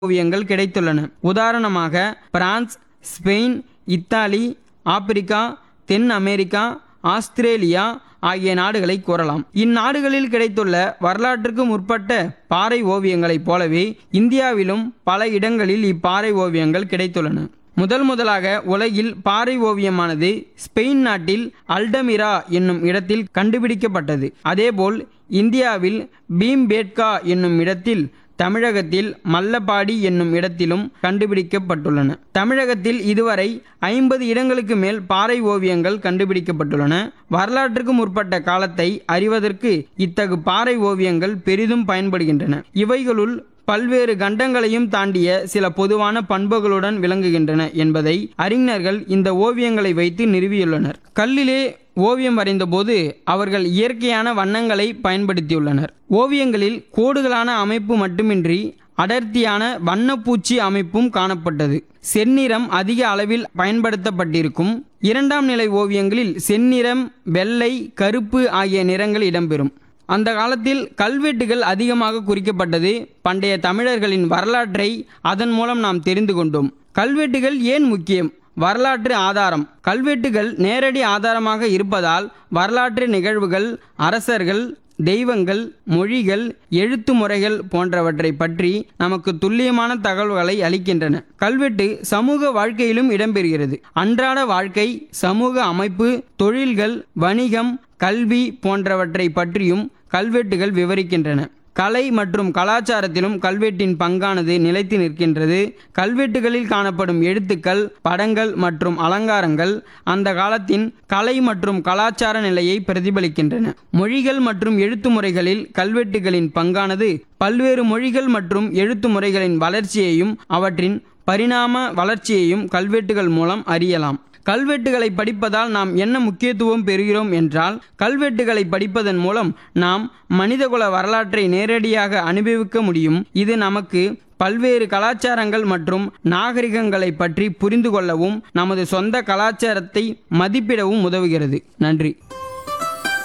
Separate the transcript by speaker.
Speaker 1: ஓவியங்கள் கிடைத்துள்ளன உதாரணமாக பிரான்ஸ் ஸ்பெயின் இத்தாலி ஆப்பிரிக்கா தென் அமெரிக்கா ஆஸ்திரேலியா ஆகிய நாடுகளை கூறலாம் இந்நாடுகளில் கிடைத்துள்ள வரலாற்றுக்கு முற்பட்ட பாறை ஓவியங்களைப் போலவே இந்தியாவிலும் பல இடங்களில் இப்பாறை ஓவியங்கள் கிடைத்துள்ளன முதல் முதலாக உலகில் பாறை ஓவியமானது ஸ்பெயின் நாட்டில் அல்டமிரா என்னும் இடத்தில் கண்டுபிடிக்கப்பட்டது அதேபோல் இந்தியாவில் பீம்பேட்கா என்னும் இடத்தில் தமிழகத்தில் மல்லபாடி என்னும் இடத்திலும் கண்டுபிடிக்கப்பட்டுள்ளன தமிழகத்தில் இதுவரை ஐம்பது இடங்களுக்கு மேல் பாறை ஓவியங்கள் கண்டுபிடிக்கப்பட்டுள்ளன வரலாற்றுக்கு முற்பட்ட காலத்தை அறிவதற்கு இத்தகு பாறை ஓவியங்கள் பெரிதும் பயன்படுகின்றன இவைகளுள் பல்வேறு கண்டங்களையும் தாண்டிய சில பொதுவான பண்புகளுடன் விளங்குகின்றன என்பதை அறிஞர்கள் இந்த ஓவியங்களை வைத்து நிறுவியுள்ளனர் கல்லிலே ஓவியம் வரைந்தபோது அவர்கள் இயற்கையான வண்ணங்களை பயன்படுத்தியுள்ளனர் ஓவியங்களில் கோடுகளான அமைப்பு மட்டுமின்றி அடர்த்தியான வண்ணப்பூச்சி அமைப்பும் காணப்பட்டது செந்நிறம் அதிக அளவில் பயன்படுத்தப்பட்டிருக்கும் இரண்டாம் நிலை ஓவியங்களில் செந்நிறம் வெள்ளை கருப்பு ஆகிய நிறங்கள் இடம்பெறும் அந்த காலத்தில் கல்வெட்டுகள் அதிகமாக குறிக்கப்பட்டது பண்டைய தமிழர்களின் வரலாற்றை அதன் மூலம் நாம் தெரிந்து கொண்டோம் கல்வெட்டுகள் ஏன் முக்கியம் வரலாற்று ஆதாரம் கல்வெட்டுகள் நேரடி ஆதாரமாக இருப்பதால் வரலாற்று நிகழ்வுகள் அரசர்கள் தெய்வங்கள் மொழிகள் எழுத்து முறைகள் போன்றவற்றை பற்றி நமக்கு துல்லியமான தகவல்களை அளிக்கின்றன கல்வெட்டு சமூக வாழ்க்கையிலும் இடம்பெறுகிறது அன்றாட வாழ்க்கை சமூக அமைப்பு தொழில்கள் வணிகம் கல்வி போன்றவற்றை பற்றியும் கல்வெட்டுகள் விவரிக்கின்றன கலை மற்றும் கலாச்சாரத்திலும் கல்வெட்டின் பங்கானது நிலைத்து நிற்கின்றது கல்வெட்டுகளில் காணப்படும் எழுத்துக்கள் படங்கள் மற்றும் அலங்காரங்கள் அந்த காலத்தின் கலை மற்றும் கலாச்சார நிலையை பிரதிபலிக்கின்றன மொழிகள் மற்றும் எழுத்து முறைகளில் கல்வெட்டுகளின் பங்கானது பல்வேறு மொழிகள் மற்றும் எழுத்து முறைகளின் வளர்ச்சியையும் அவற்றின் பரிணாம வளர்ச்சியையும் கல்வெட்டுகள் மூலம் அறியலாம் கல்வெட்டுகளை படிப்பதால் நாம் என்ன முக்கியத்துவம் பெறுகிறோம் என்றால் கல்வெட்டுகளை படிப்பதன் மூலம் நாம் மனிதகுல வரலாற்றை நேரடியாக அனுபவிக்க முடியும் இது நமக்கு பல்வேறு கலாச்சாரங்கள் மற்றும் நாகரிகங்களை பற்றி புரிந்து கொள்ளவும் நமது சொந்த கலாச்சாரத்தை மதிப்பிடவும் உதவுகிறது நன்றி